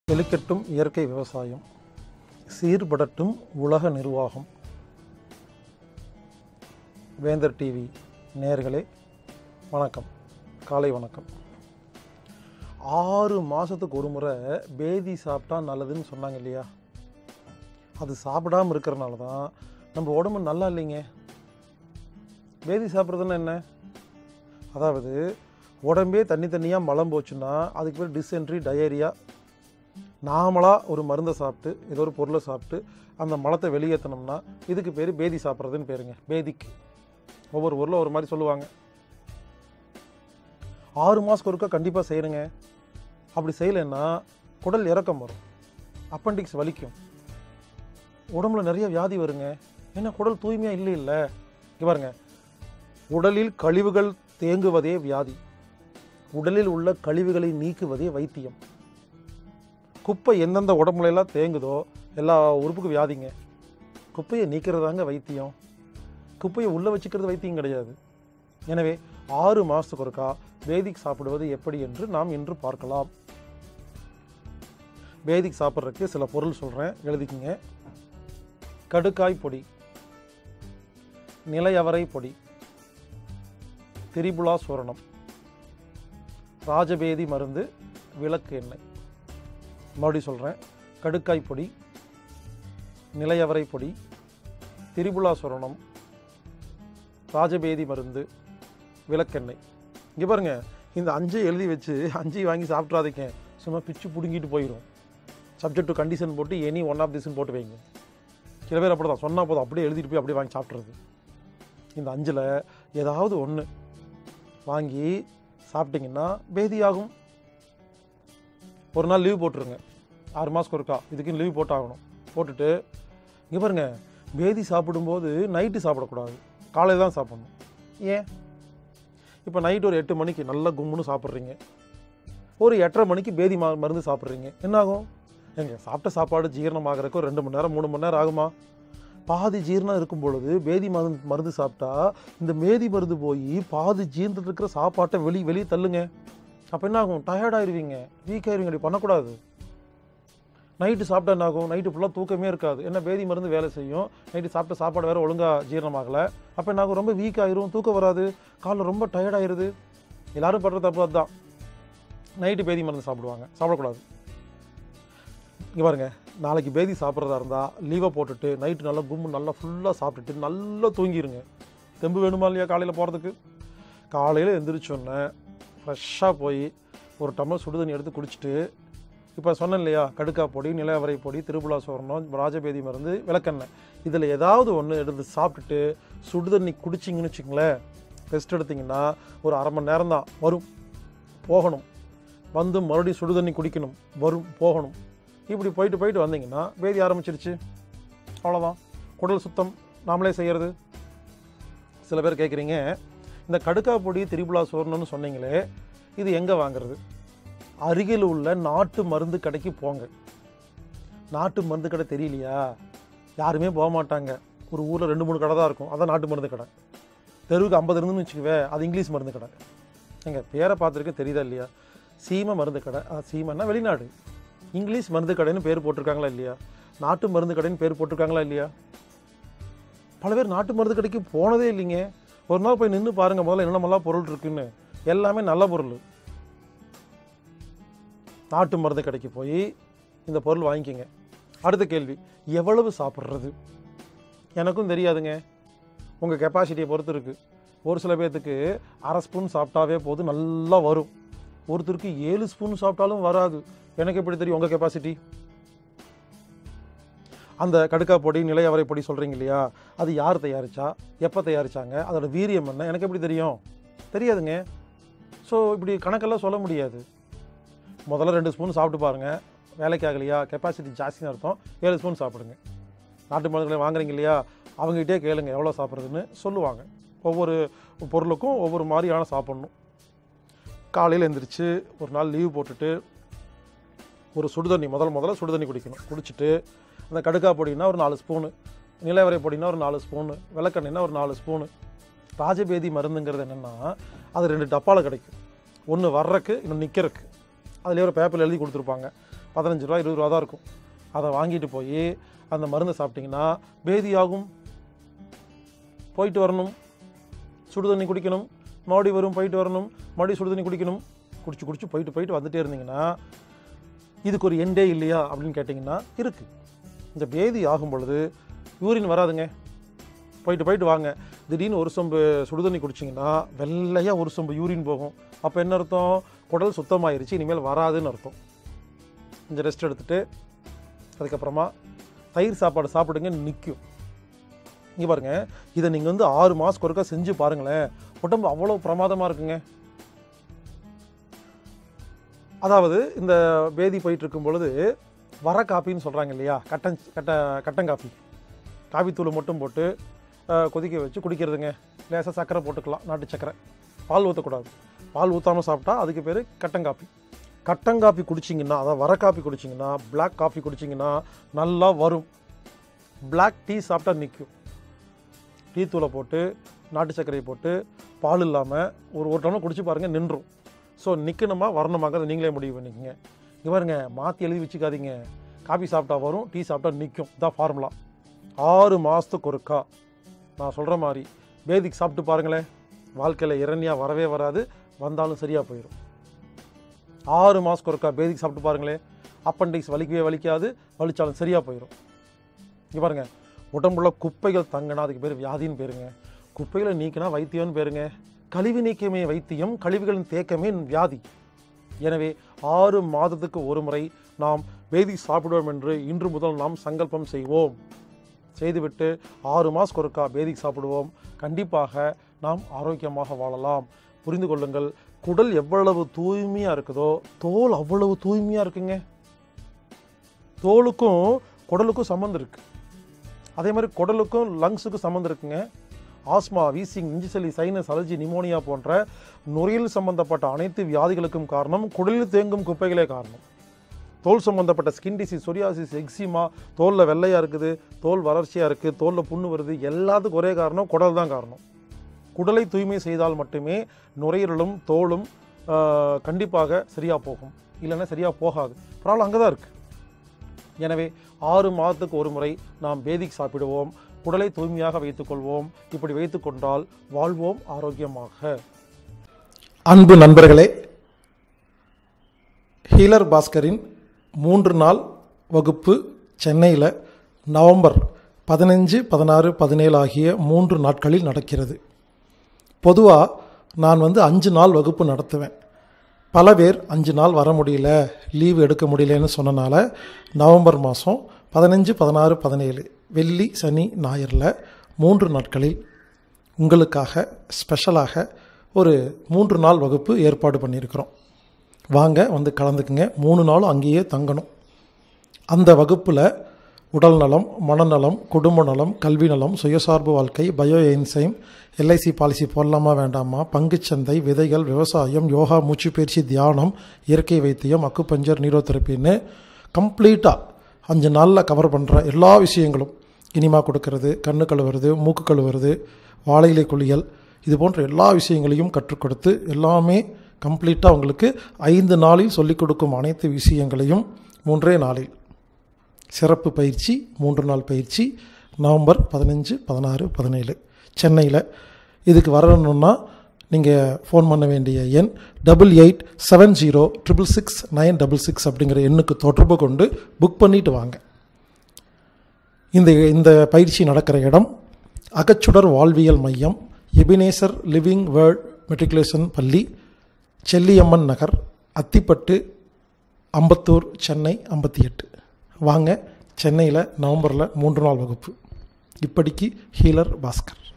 செழிக்கட்டும் இயற்கை விவசாயம் சீர்படட்டும் உலக நிர்வாகம் வேந்தர் டிவி நேயர்களே வணக்கம் காலை வணக்கம் ஆறு மாதத்துக்கு ஒரு முறை பேதி சாப்பிட்டா நல்லதுன்னு சொன்னாங்க இல்லையா அது சாப்பிடாம இருக்கிறனால தான் நம்ம உடம்பு நல்லா இல்லைங்க பேதி சாப்பிட்றதுன்னா என்ன அதாவது உடம்பே தண்ணி தண்ணியாக மலம் போச்சுன்னா அதுக்கு பேர் டிசென்ட்ரி டயரியா நாமளாக ஒரு மருந்தை சாப்பிட்டு ஏதோ ஒரு பொருளை சாப்பிட்டு அந்த மலத்தை வெளியேற்றணும்னா இதுக்கு பேர் பேதி சாப்பிட்றதுன்னு பேருங்க பேதிக்கு ஒவ்வொரு ஊரில் ஒரு மாதிரி சொல்லுவாங்க ஆறு மாதத்துக்கு ஒருக்கா கண்டிப்பாக செய்யணுங்க அப்படி செய்யலைன்னா குடல் இறக்கம் வரும் அப்பண்டிக்ஸ் வலிக்கும் உடம்புல நிறைய வியாதி வருங்க ஏன்னா குடல் தூய்மையாக இல்லை இல்லை இங்க பாருங்க உடலில் கழிவுகள் தேங்குவதே வியாதி உடலில் உள்ள கழிவுகளை நீக்குவதே வைத்தியம் குப்பை எந்தெந்த உடம்புல எல்லாம் தேங்குதோ எல்லா உறுப்புக்கும் வியாதிங்க குப்பையை நீக்கிறதாங்க வைத்தியம் குப்பையை உள்ளே வச்சுக்கிறது வைத்தியம் கிடையாது எனவே ஆறு மாதத்துக்கு ஒருக்கா வேதிக் சாப்பிடுவது எப்படி என்று நாம் இன்று பார்க்கலாம் வேதிக் சாப்பிட்றதுக்கு சில பொருள் சொல்கிறேன் எழுதிக்கிங்க கடுக்காய் பொடி நிலையவரை பொடி திரிபுலா சூரணம் ராஜபேதி மருந்து விளக்கு எண்ணெய் மறுபடியும் சொல்கிறேன் கடுக்காய் பொடி நிலையவரை பொடி திரிபுலா சுரணம் ராஜபேதி மருந்து விளக்கெண்ணெய் இங்கே பாருங்க இந்த அஞ்சை எழுதி வச்சு அஞ்சையும் வாங்கி சாப்பிட்றாதீங்க சும்மா பிச்சு பிடுங்கிட்டு போயிடும் சப்ஜெக்ட் டு கண்டிஷன் போட்டு எனி ஒன் ஆஃப் திஸ்ன்னு போட்டு வைங்க சில பேர் அப்படி தான் சொன்னால் போதும் அப்படியே எழுதிட்டு போய் அப்படியே வாங்கி சாப்பிட்றது இந்த அஞ்சில் ஏதாவது ஒன்று வாங்கி சாப்பிட்டீங்கன்னா பேதியாகும் ஒரு நாள் லீவ் போட்டுருங்க ஆறு மாதத்துக்கு ஒருக்கா இதுக்குன்னு லீவ் போட்டாகணும் போட்டுட்டு இங்கே பாருங்க பேதி சாப்பிடும்போது நைட்டு சாப்பிடக்கூடாது காலையில் தான் சாப்பிடணும் ஏன் இப்போ நைட்டு ஒரு எட்டு மணிக்கு நல்லா கும்முன்னு சாப்பிட்றீங்க ஒரு எட்டரை மணிக்கு பேதி மா மருந்து சாப்பிட்றீங்க என்னாகும் எங்க சாப்பிட்ட சாப்பாடு ஜீரணமாகறதுக்கு ஒரு ரெண்டு மணி நேரம் மூணு மணி நேரம் ஆகுமா பாதி ஜீரணம் இருக்கும் பொழுது பேதி மருந்து மருந்து சாப்பிட்டா இந்த மேதி மருந்து போய் பாதி ஜீரணத்தில் இருக்கிற சாப்பாட்டை வெளி வெளியே தள்ளுங்க அப்போ என்ன ஆகும் டயர்ட் ஆயிருவீங்க வீக் ஆயிருவீங்க அப்படி பண்ணக்கூடாது நைட்டு சாப்பிட்டா என்ன ஆகும் நைட்டு ஃபுல்லாக தூக்கமே இருக்காது என்ன பேதி மருந்து வேலை செய்யும் நைட்டு சாப்பிட்ட சாப்பாடு வேறு ஒழுங்காக ஜீரணமாகலை அப்போ என்ன ஆகும் ரொம்ப வீக் ஆயிரும் தூக்கம் வராது காலைல ரொம்ப டயர்ட் ஆயிருது எல்லாரும் படுற தப்பு அதுதான் நைட்டு பேதி மருந்து சாப்பிடுவாங்க சாப்பிடக்கூடாது இங்கே பாருங்க நாளைக்கு பேதி சாப்பிட்றதா இருந்தால் லீவை போட்டுட்டு நைட்டு நல்லா கும்பு நல்லா ஃபுல்லாக சாப்பிட்டுட்டு நல்லா தூங்கிடுங்க தெம்பு வேணுமா இல்லையா காலையில் போகிறதுக்கு காலையில் எந்திரிச்சோன்னே ஃப்ரெஷ்ஷாக போய் ஒரு டம்ளர் சுடு தண்ணி எடுத்து குடிச்சிட்டு இப்போ சொன்னேன் இல்லையா கடுக்கா பொடி நிலவரை பொடி திருப்புலா சோரணம் ராஜபேதி மருந்து விளக்கெண்ணெய் இதில் ஏதாவது ஒன்று எடுத்து சாப்பிட்டுட்டு சுடு தண்ணி குடிச்சிங்கன்னு வச்சுங்களேன் ரெஸ்ட் எடுத்திங்கன்னா ஒரு அரை மணி நேரம் தான் வரும் போகணும் வந்து மறுபடியும் சுடு தண்ணி குடிக்கணும் வரும் போகணும் இப்படி போயிட்டு போயிட்டு வந்தீங்கன்னா பேதி ஆரம்பிச்சிருச்சு அவ்வளோதான் குடல் சுத்தம் நாமளே செய்கிறது சில பேர் கேட்குறீங்க இந்த கடுக்கா பொடி திரிபுலா சோர்ணம்னு சொன்னீங்களே இது எங்கே வாங்குறது அருகில் உள்ள நாட்டு மருந்து கடைக்கு போங்க நாட்டு மருந்து கடை தெரியலையா யாருமே போக மாட்டாங்க ஒரு ஊரில் ரெண்டு மூணு கடை தான் இருக்கும் அதான் நாட்டு மருந்து கடை தெருவுக்கு ஐம்பது இருந்துன்னு வச்சுக்குவே அது இங்கிலீஷ் மருந்து கடை எங்கள் பேரை பார்த்துருக்க தெரியுதா இல்லையா சீமை மருந்து கடை அது சீமைன்னா வெளிநாடு இங்கிலீஷ் மருந்து கடைன்னு பேர் போட்டிருக்காங்களா இல்லையா நாட்டு மருந்து கடைன்னு பேர் போட்டிருக்காங்களா இல்லையா பல பேர் நாட்டு மருந்து கடைக்கு போனதே இல்லைங்க ஒரு நாள் போய் நின்று பாருங்கள் முதல்ல என்னென்னமெல்லாம் பொருள் இருக்குன்னு எல்லாமே நல்ல பொருள் நாட்டு மருந்து கடைக்கு போய் இந்த பொருள் வாங்கிக்கோங்க அடுத்த கேள்வி எவ்வளவு சாப்பிட்றது எனக்கும் தெரியாதுங்க உங்கள் கெப்பாசிட்டியை பொறுத்து இருக்குது ஒரு சில பேர்த்துக்கு அரை ஸ்பூன் சாப்பிட்டாவே போதும் நல்லா வரும் ஒருத்தருக்கு ஏழு ஸ்பூன் சாப்பிட்டாலும் வராது எனக்கு எப்படி தெரியும் உங்கள் கெப்பாசிட்டி அந்த கடுக்கா பொடி நிலையவரை பொடி சொல்கிறீங்க இல்லையா அது யார் தயாரிச்சா எப்போ தயாரிச்சாங்க அதோட வீரியம் என்ன எனக்கு எப்படி தெரியும் தெரியாதுங்க ஸோ இப்படி கணக்கெல்லாம் சொல்ல முடியாது முதல்ல ரெண்டு ஸ்பூன் சாப்பிட்டு பாருங்கள் வேலைக்கு ஆகலையா கெப்பாசிட்டி ஜாஸ்தின்னு அர்த்தம் ஏழு ஸ்பூன் சாப்பிடுங்க நாட்டு மருந்துகளை வாங்குறீங்க இல்லையா அவங்ககிட்டே கேளுங்க எவ்வளோ சாப்பிட்றதுன்னு சொல்லுவாங்க ஒவ்வொரு பொருளுக்கும் ஒவ்வொரு மாதிரியான சாப்பிட்ணும் காலையில் எழுந்திரிச்சு ஒரு நாள் லீவ் போட்டுட்டு ஒரு சுடுதண்ணி முதல் முதல்ல சுடுதண்ணி குடிக்கணும் குடிச்சிட்டு அந்த கடுக்கா பொடினா ஒரு நாலு ஸ்பூனு நிலவரை பொடினா ஒரு நாலு ஸ்பூனு விளக்கெண்ணெய்னா ஒரு நாலு ஸ்பூனு ராஜபேதி மருந்துங்கிறது என்னென்னா அது ரெண்டு டப்பாவில் கிடைக்கும் ஒன்று வர்றக்கு இன்னும் நிற்கிறக்கு அதுலேயே ஒரு பேப்பரில் எழுதி கொடுத்துருப்பாங்க பதினஞ்சு ரூபா இருபது ரூபா தான் இருக்கும் அதை வாங்கிட்டு போய் அந்த மருந்தை சாப்பிட்டிங்கன்னா பேதியாகும் போயிட்டு வரணும் சுடு தண்ணி குடிக்கணும் மறுபடியும் வரும் போயிட்டு வரணும் மறுபடியும் சுடு தண்ணி குடிக்கணும் குடிச்சு குடிச்சு போயிட்டு போயிட்டு வந்துட்டே இருந்தீங்கன்னா இதுக்கு ஒரு எண்டே இல்லையா அப்படின்னு கேட்டிங்கன்னா இருக்குது இந்த பேதி ஆகும் பொழுது யூரின் வராதுங்க போயிட்டு போயிட்டு வாங்க திடீர்னு ஒரு சொம்பு சுடுதண்ணி குடிச்சிங்கன்னா வெள்ளையாக ஒரு சொம்பு யூரின் போகும் அப்போ என்ன அர்த்தம் குடல் சுத்தமாயிருச்சு இனிமேல் வராதுன்னு அர்த்தம் கொஞ்சம் ரெஸ்ட் எடுத்துட்டு அதுக்கப்புறமா தயிர் சாப்பாடு சாப்பிடுங்க நிற்கும் இங்கே பாருங்க இதை நீங்கள் வந்து ஆறு மாதத்துக்கு ஒருக்கா செஞ்சு பாருங்களேன் உடம்பு அவ்வளோ பிரமாதமாக இருக்குங்க அதாவது இந்த பேதி போயிட்டு இருக்கும் பொழுது வர காப்பின்னு சொல்கிறாங்க இல்லையா கட்டன் கட்ட கட்டன் காப்பி காபித்தூள் மட்டும் போட்டு அஹ், கொதிக்க வச்சு குடிக்கிறதுங்க லேசாக சர்க்கரை போட்டுக்கலாம் நாட்டு சர்க்கரை பால் ஊற்றக்கூடாது பால் ஊற்றாமல் சாப்பிட்டா அதுக்கு பேர் கட்டங்காப்பி கட்டங்காப்பி குடிச்சிங்கன்னா அதாவது வர காப்பி குடிச்சிங்கன்னா பிளாக் காஃபி குடிச்சிங்கன்னா நல்லா வரும் பிளாக் டீ சாப்பிட்டா நிற்கும் டீ தூளை போட்டு நாட்டு சர்க்கரையை போட்டு பால் இல்லாமல் ஒரு ஒரு டம்ளர் குடிச்சு பாருங்கள் நின்றும் ஸோ நிற்கணுமா வரணுமாங்கிறத நீங்களே முடிவு பண்ணிக்கங்க இங்கே பாருங்க மாற்றி எழுதி வச்சுக்காதீங்க காபி சாப்பிட்டா வரும் டீ சாப்பிட்டா நிற்கும் இதான் ஃபார்முலா ஆறு மாதத்துக்கு ஒருக்கா நான் சொல்கிற மாதிரி பேதிக் சாப்பிட்டு பாருங்களேன் வாழ்க்கையில் இரணியாக வரவே வராது வந்தாலும் சரியாக போயிடும் ஆறு மாதத்துக்கு ஒருக்கா பேதிக் சாப்பிட்டு பாருங்களேன் அப்பண்டிக்ஸ் வலிக்கவே வலிக்காது வலிச்சாலும் சரியாக போயிடும் இங்கே பாருங்க உடம்புல குப்பைகள் தங்கினா அதுக்கு பேர் வியாதின்னு பேருங்க குப்பைகளை நீக்கினா வைத்தியம்னு பேருங்க கழிவு நீக்கமே வைத்தியம் கழிவுகளின் தேக்கமே வியாதி எனவே ஆறு மாதத்துக்கு ஒரு முறை நாம் வேதி சாப்பிடுவோம் என்று இன்று முதல் நாம் சங்கல்பம் செய்வோம் செய்துவிட்டு ஆறு மாதத்துக்கு ஒருக்கா பேதிக் சாப்பிடுவோம் கண்டிப்பாக நாம் ஆரோக்கியமாக வாழலாம் புரிந்து கொள்ளுங்கள் குடல் எவ்வளவு தூய்மையாக இருக்குதோ தோல் அவ்வளவு தூய்மையாக இருக்குங்க தோலுக்கும் குடலுக்கும் சம்மந்தம் இருக்குது அதே மாதிரி குடலுக்கும் லங்ஸுக்கும் சம்மந்தம் இருக்குங்க ஆஸ்மா வீசிங் நெஞ்சுசளி சைனஸ் அலர்ஜி நிமோனியா போன்ற நுரையீரல் சம்பந்தப்பட்ட அனைத்து வியாதிகளுக்கும் காரணம் குடலில் தேங்கும் குப்பைகளே காரணம் தோல் சம்பந்தப்பட்ட ஸ்கின் டிசீஸ் சொரியாசிஸ் எக்ஸிமா தோலில் வெள்ளையாக இருக்குது தோல் வறட்சியாக இருக்குது தோலில் புண்ணு வருது எல்லாத்துக்கும் ஒரே காரணம் குடல் தான் காரணம் குடலை தூய்மை செய்தால் மட்டுமே நுரையீரலும் தோலும் ஆஹ், கண்டிப்பாக சரியாக போகும் இல்லைன்னா சரியாக போகாது ப்ராப்ளம் அங்கே தான் இருக்குது எனவே ஆறு மாதத்துக்கு ஒரு முறை நாம் பேதிக் சாப்பிடுவோம் குடலை தூய்மையாக வைத்துக்கொள்வோம் இப்படி வைத்துக்கொண்டால் வாழ்வோம் ஆரோக்கியமாக அன்பு நண்பர்களே ஹீலர் பாஸ்கரின் மூன்று நாள் வகுப்பு சென்னையில் நவம்பர் பதினஞ்சு பதினாறு பதினேழு ஆகிய மூன்று நாட்களில் நடக்கிறது பொதுவாக நான் வந்து அஞ்சு நாள் வகுப்பு நடத்துவேன் பல பேர் அஞ்சு நாள் வர முடியல லீவு எடுக்க முடியலன்னு சொன்னனால நவம்பர் மாதம் பதினஞ்சு பதினாறு பதினேழு வெள்ளி சனி ஞாயிறில் மூன்று நாட்களில் உங்களுக்காக ஸ்பெஷலாக ஒரு மூன்று நாள் வகுப்பு ஏற்பாடு பண்ணியிருக்கிறோம் வாங்க வந்து கலந்துக்குங்க மூணு நாளும் அங்கேயே தங்கணும் அந்த வகுப்பில் உடல் நலம் மனநலம் குடும்ப நலம் கல்வி நலம் சுயசார்பு வாழ்க்கை பயோ என்சைம் எல்ஐசி பாலிசி போடலாமா வேண்டாமா பங்குச்சந்தை விதைகள் விவசாயம் யோகா மூச்சு பயிற்சி தியானம் இயற்கை வைத்தியம் அக்குபஞ்சர் நீரோதெரப்பின்னு கம்ப்ளீட்டாக அஞ்சு நாளில் கவர் பண்ணுற எல்லா விஷயங்களும் இனிமா கொடுக்கறது கண்ணு கழுவுறது மூக்கு கழுவுறது வாழை இலை குளியல் இது போன்ற எல்லா விஷயங்களையும் கற்றுக் கொடுத்து எல்லாமே கம்ப்ளீட்டாக உங்களுக்கு ஐந்து நாளில் சொல்லிக் கொடுக்கும் அனைத்து விஷயங்களையும் மூன்றே நாளில் சிறப்பு பயிற்சி மூன்று நாள் பயிற்சி நவம்பர் பதினஞ்சு பதினாறு பதினேழு சென்னையில் இதுக்கு வரணும்னா நீங்கள் ஃபோன் பண்ண வேண்டிய எண் double eight seven zero triple six nine double six அப்படிங்கிற எண்ணுக்கு தொடர்பு கொண்டு புக் பண்ணிட்டு வாங்க இந்த இந்த பயிற்சி நடக்கிற இடம் அகச்சுடர் வாழ்வியல் மையம் எபினேசர் லிவிங் வேர்ல்ட் மெட்ரிகுலேஷன் பள்ளி செல்லியம்மன் நகர் அத்திப்பட்டு அம்பத்தூர் சென்னை ஐம்பத்தி எட்டு வாங்க சென்னையில் நவம்பரில் மூன்று நாள் வகுப்பு இப்படிக்கு ஹீலர் பாஸ்கர்